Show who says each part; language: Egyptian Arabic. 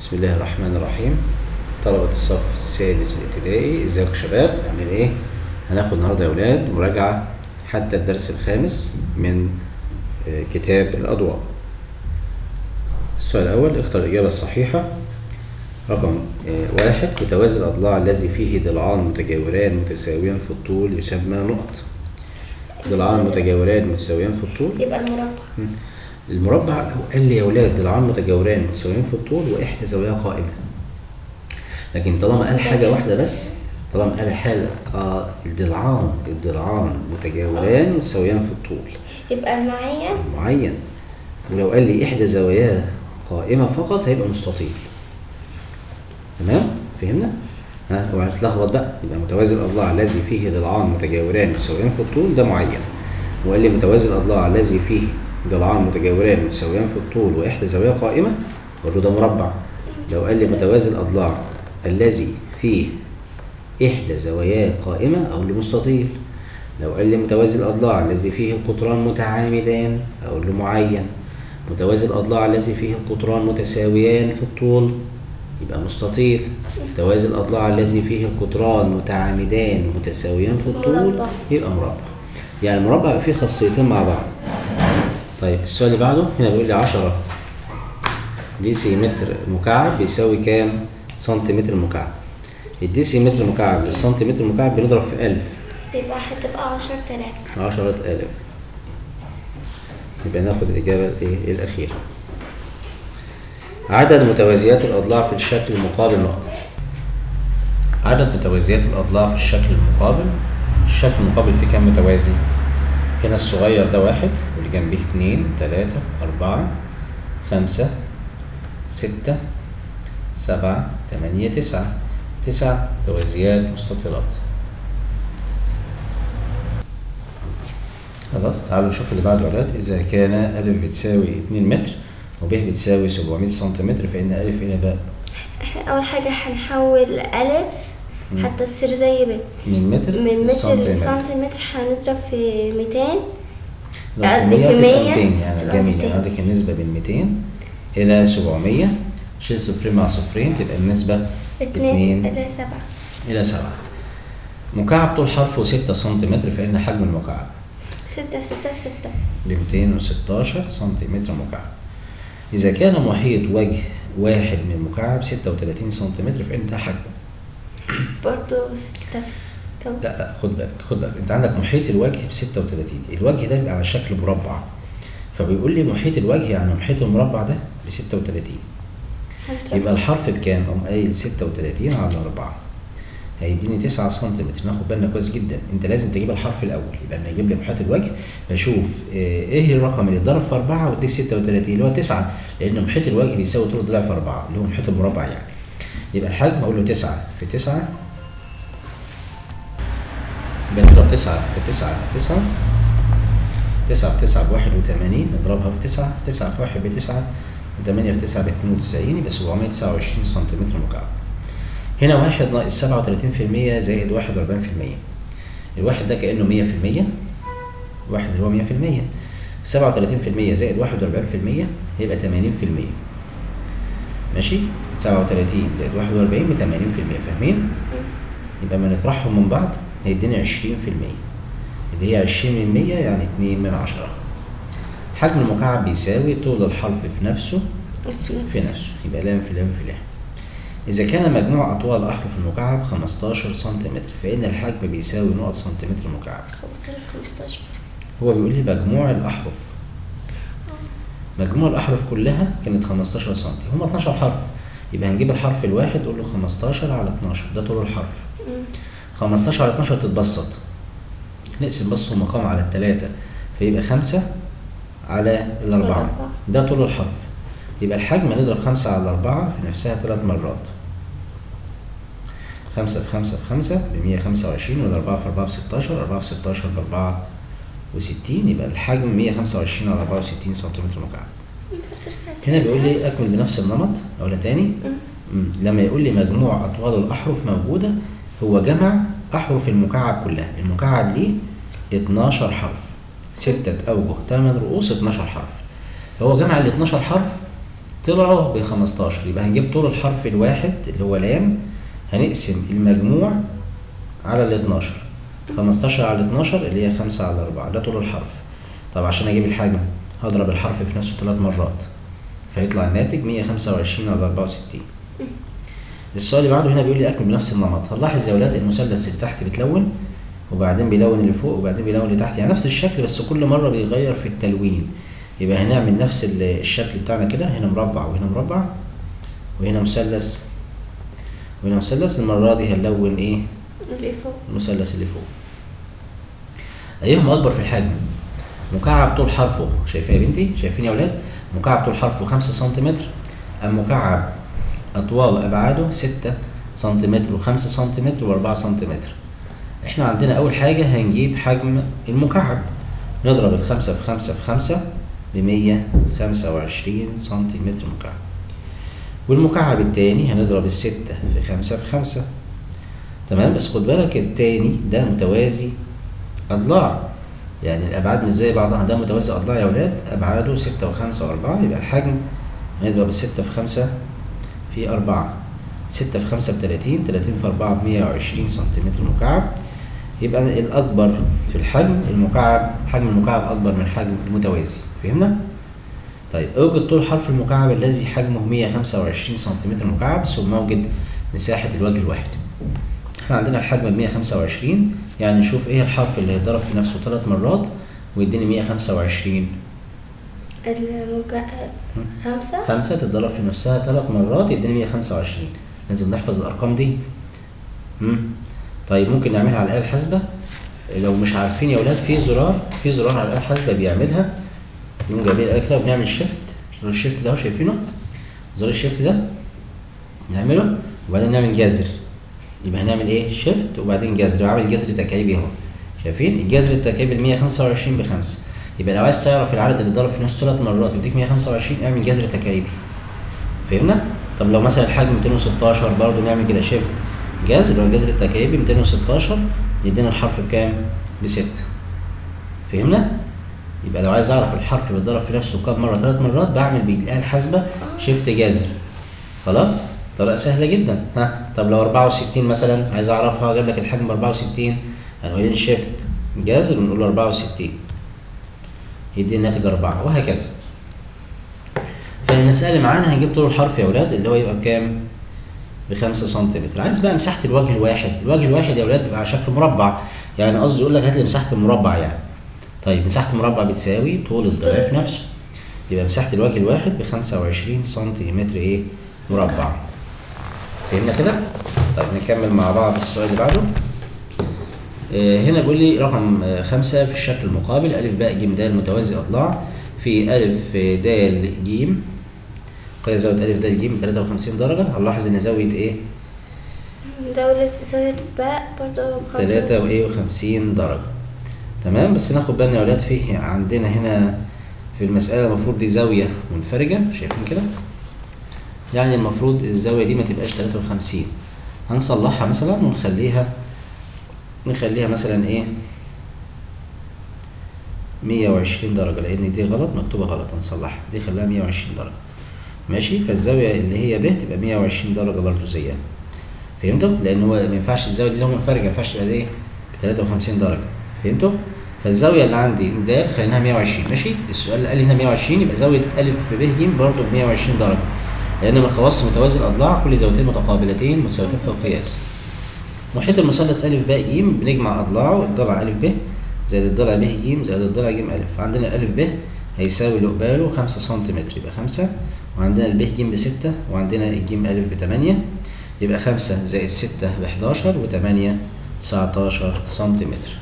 Speaker 1: بسم الله الرحمن الرحيم طلبة الصف السادس الابتدائي ازيكم يا شباب عاملين ايه؟ هناخد النهارده يا ولاد مراجعة حتى الدرس الخامس من آه، كتاب الأضواء السؤال الأول اختر الإجابة الصحيحة رقم آه، واحد متوازي الأضلاع الذي فيه ضلعان متجاوران متساويان في الطول يسمى نقط ضلعان متجاوران متساويان في الطول
Speaker 2: يبقى المربع
Speaker 1: المربع أو قال لي يا ولاد ضلعان متجاوران متساويين في الطول وإحدى زوايا قائمة لكن طالما قال حاجة واحدة بس طالما قال حاجة آه الضلعان الضلعان متجاوران متساويان في الطول
Speaker 2: يبقى المعين
Speaker 1: معين ولو قال لي إحدى زواياه قائمة فقط هيبقى مستطيل تمام فهمنا؟ ها اوعى تتلخبط بقى يبقى متوازي الأضلاع الذي فيه ضلعان متجاوران متساويان في الطول ده معين وقال لي متوازي الأضلاع الذي فيه ضلعان متجاوران متساويان في الطول وإحدى زوايا قائمة برضه ده مربع لو قال لي متوازي الأضلاع الذي فيه إحدى زواياه قائمة أقول له مستطيل لو قال لي متوازي الأضلاع الذي فيه القطران متعامدان أقول له معين متوازي الأضلاع الذي فيه القطران متساويان في الطول يبقى مستطيل متوازي الأضلاع الذي فيه القطران متعامدان متساويان في الطول
Speaker 2: مربع.
Speaker 1: يبقى مربع يعني المربع يبقى فيه خاصيتين مع بعض طيب السؤال اللي بعده هنا بيقول لي 10 ديسيمتر مكعب بيساوي كام سنتيمتر مكعب الديسيمتر مكعب للسنتيمتر مكعب بنضرب في 1000
Speaker 2: يبقى هتبقى عشر تلاف
Speaker 1: عشرة آلاف يبقى ناخد الإجابة الإيه؟ الأخيرة عدد متوازيات الأضلاع في الشكل المقابل نقطة عدد متوازيات الأضلاع في الشكل المقابل الشكل المقابل فيه كام متوازي؟ هنا الصغير ده واحد واللي جنبيه اتنين تلاتة أربعة خمسة ستة سبعة تمانية تسعة تسع توازيات مستطيلات خلاص تعالوا نشوف اللي بعده ولاد إذا كان أ بتساوي 2 متر وب بتساوي 700 سنتيمتر فإن أ إلى باء
Speaker 2: احنا أول حاجة هنحول ألف
Speaker 1: مم.
Speaker 2: حتى تصير زي ب
Speaker 1: من متر
Speaker 2: من متر
Speaker 1: لسنتيمتر.
Speaker 2: لسنتيمتر هنضرب في ميتين
Speaker 1: لو في
Speaker 2: قد
Speaker 1: 100
Speaker 2: في
Speaker 1: تبقى
Speaker 2: 100
Speaker 1: 200 يعني
Speaker 2: تبقى
Speaker 1: جميل
Speaker 2: 200.
Speaker 1: يعني عندك النسبة بين 200 إلى 700 شيل صفرين مع صفرين تبقى النسبة
Speaker 2: اتنين
Speaker 1: اتنين
Speaker 2: إلى سبعة
Speaker 1: إلى 7 مكعب طول حرفه 6 سنتيمتر فإن حجم المكعب
Speaker 2: ستة ستة ستة
Speaker 1: ب 216 سنتيمتر مكعب إذا كان محيط وجه واحد من المكعب 36 سنتيمتر فإن ده حجمه
Speaker 2: برضو ستة ستة
Speaker 1: لا لا خد بالك خد بالك انت عندك محيط الوجه ب 36 الوجه ده بيبقى على شكل مربع فبيقول لي محيط الوجه يعني محيط المربع ده ب 36
Speaker 2: هنضرب
Speaker 1: يبقى الحرف بكام؟ قوم قايل 36 على 4 هيديني 9 سنتيمتر ناخد بالنا كويس جدا انت لازم تجيب الحرف الاول يبقى لما يجيب لي محيط الوجه بشوف اه، ايه الرقم اللي اتضرب في 4 واديك 36 اللي هو 9 لان محيط الوجه بيساوي طول الضلع في 4 اللي هو محيط المربع يعني يبقى الحجم اقول له 9 في 9 بنضرب 9 في 9 في 9 9 في 9 ب 81 نضربها في 9 9 في 1 ب 9 و8 في 9 ب 92 يبقى 729 سنتيمتر مكعب هنا واحد ناقص 37% زائد 41% الواحد ده كأنه 100% واحد اللي هو 100% 37% زائد 41% هيبقى 80% ماشي 37 زائد 41 ب 80% فاهمين؟ يبقى ما نطرحهم من بعض هيديني 20% اللي هي 20 من 100 يعني 2 من 10 حجم المكعب بيساوي طول الحرف في نفسه في نفسه يبقى لام في لام في لام إذا كان مجموع أطوال أحرف المكعب 15 سنتيمتر فإن الحجم بيساوي نقط سنتيمتر مكعب
Speaker 2: خمستاشر خمستاشر
Speaker 1: هو بيقول لي مجموع الأحرف مجموع الأحرف كلها كانت 15 سنتي هم 12 حرف يبقى هنجيب الحرف الواحد نقول له 15 على 12 ده طول الحرف
Speaker 2: مم.
Speaker 1: 15 على 12 تتبسط نقسم بس المقام على التلاتة فيبقى خمسة على الأربعة
Speaker 2: الأربعة.
Speaker 1: ده طول الحرف يبقى الحجم نضرب خمسة على الأربعة في نفسها ثلاث مرات خمسة في خمسة في خمسة بمية خمسة وعشرين والأربعة في أربعة بستاشر أربعة في ستاشر بأربعة وستين يبقى الحجم مية خمسة وعشرين على أربعة وستين سنتيمتر مكعب هنا بيقول لي أكمل بنفس النمط أقولها تاني
Speaker 2: مم.
Speaker 1: مم. لما يقول لي مجموع أطوال الأحرف موجودة هو جمع أحرف المكعب كلها المكعب ليه 12 حرف ستة أوجه 8 رؤوس 12 حرف فهو جمع ال 12 حرف طلعوا ب 15 يبقى هنجيب طول الحرف الواحد اللي هو لام هنقسم المجموع على ال 12 15 على 12 اللي هي 5 على 4 ده طول الحرف طب عشان اجيب الحجم هضرب الحرف في نفسه ثلاث مرات فيطلع الناتج 125 على 64 السؤال اللي بعده هنا بيقول لي اكمل بنفس النمط هنلاحظ يا اولاد المثلث اللي تحت بتلون وبعدين بيلون اللي فوق وبعدين بيلون اللي تحت يعني نفس الشكل بس كل مره بيغير في التلوين يبقى هنعمل نفس ال- الشكل بتاعنا كده هنا مربع وهنا مربع وهنا مثلث وهنا مثلث المره دي هنلون ايه
Speaker 2: اللي فوق
Speaker 1: المثلث اللي فوق ايهما اكبر في الحجم مكعب طول حرفه شايفين يا بنتي شايفين يا اولاد مكعب طول حرفه 5 سنتيمتر ام مكعب اطوال ابعاده 6 سنتيمتر و5 سنتيمتر و4 سنتيمتر احنا عندنا اول حاجه هنجيب حجم المكعب نضرب الخمسة في خمسة في خمسة بمية خمسة وعشرين سنتيمتر مكعب والمكعب التاني هنضرب الستة في خمسة في خمسة تمام بس خد بالك التاني ده متوازي أضلاع يعني الأبعاد مش زي بعضها ده متوازي أضلاع يا ولاد أبعاده ستة وخمسة وأربعة يبقى الحجم هنضرب الستة في خمسة في أربعة ستة في خمسة بتلاتين تلاتين في أربعة بمية وعشرين سنتيمتر مكعب يبقى الأكبر في الحجم المكعب حجم المكعب أكبر من حجم المتوازي فهمنا؟ طيب اوجد طول حرف المكعب الذي حجمه 125 سنتيمتر مكعب ثم اوجد مساحة الوجه الواحد. احنا عندنا الحجم ب 125 يعني نشوف ايه الحرف اللي هيتضرب في نفسه ثلاث مرات ويديني 125
Speaker 2: المكعب خمسة
Speaker 1: خمسة تتضرب في نفسها ثلاث مرات يديني 125 لازم نحفظ الأرقام دي مم. طيب ممكن نعملها على الآلة الحاسبة لو مش عارفين يا ولاد في زرار في زرار على الآلة الحاسبة بيعملها نقوم جايبين الآلة كده وبنعمل شيفت زرار الشيفت ده أهو شايفينه زرار الشيفت ده نعمله وبعدين نعمل جذر يبقى هنعمل ايه شيفت وبعدين جذر بعمل جذر تكعيبي اهو شايفين الجذر التكعيبي ال 125 بخمسة يبقى لو عايز تعرف العدد اللي ضرب في نفسه ثلاث مرات ويديك 125 اعمل جذر تكعيبي فهمنا طب لو مثلا الحجم 216 برضه نعمل كده شيفت جذر والجذر التكعيبي 216 يدينا الحرف بكام بستة فهمنا يبقى لو عايز اعرف الحرف بيتضرب في نفسه كام مره ثلاث مرات بعمل بالاله الحاسبه شيفت جذر خلاص طريقه سهله جدا ها طب لو 64 مثلا عايز اعرفها اجيب لك الحجم ب 64 هنقول شيفت جذر ونقول له 64 يدي الناتج 4 وهكذا فالمسألة اللي معانا هنجيب طول الحرف يا ولاد اللي هو يبقى بكام؟ ب 5 سنتيمتر عايز بقى مساحة الوجه الواحد الوجه الواحد يا ولاد بيبقى على شكل مربع يعني قصدي يقول لك هات لي مساحة المربع يعني طيب مساحة المربع بتساوي طول الضعف نفسه يبقى مساحة الوجه الواحد ب 25 سنتيمتر ايه؟ مربع فهمنا كده؟ طيب نكمل مع بعض السؤال اللي بعده آه، هنا بيقول لي رقم آه، خمسة في الشكل المقابل ألف باء ج د متوازي أضلاع في ألف د ج قياس زاوية ألف د ج 53 درجة هنلاحظ إن زاوية إيه؟
Speaker 2: دولة زاوية باء برضه بخمسة.
Speaker 1: 53 درجة تمام بس ناخد بالنا يا ولاد فيه عندنا هنا في المسألة المفروض دي زاوية منفرجة شايفين كده؟ يعني المفروض الزاوية دي ما تبقاش 53 هنصلحها مثلا ونخليها نخليها مثلا ايه 120 درجة لأن دي غلط مكتوبة غلط هنصلحها دي خليها 120 درجة ماشي فالزاوية اللي هي ب تبقى 120 درجة برضو زيها فهمتوا؟ لأن هو ما ينفعش الزاوية دي زاوية منفرجة ما ينفعش تبقى ايه ب 53 درجة فهمتوا؟ فالزاوية اللي عندي د خليناها 120 ماشي؟ السؤال اللي قال لي هنا 120 يبقى زاوية أ ب ج برضو ب 120 درجة لأن من خواص متوازي الأضلاع كل زاويتين متقابلتين متساويتين في القياس محيط المثلث أ ب ج بنجمع أضلاعه الضلع أ ب زائد الضلع ب ج زائد الضلع ج أ عندنا الأ ب هيساوي اللي قباله 5 سنتيمتر يبقى 5 وعندنا الب ج ب 6 وعندنا الج أ ب 8 يبقى 5 زائد 6 ب 11 و8 19 سنتيمتر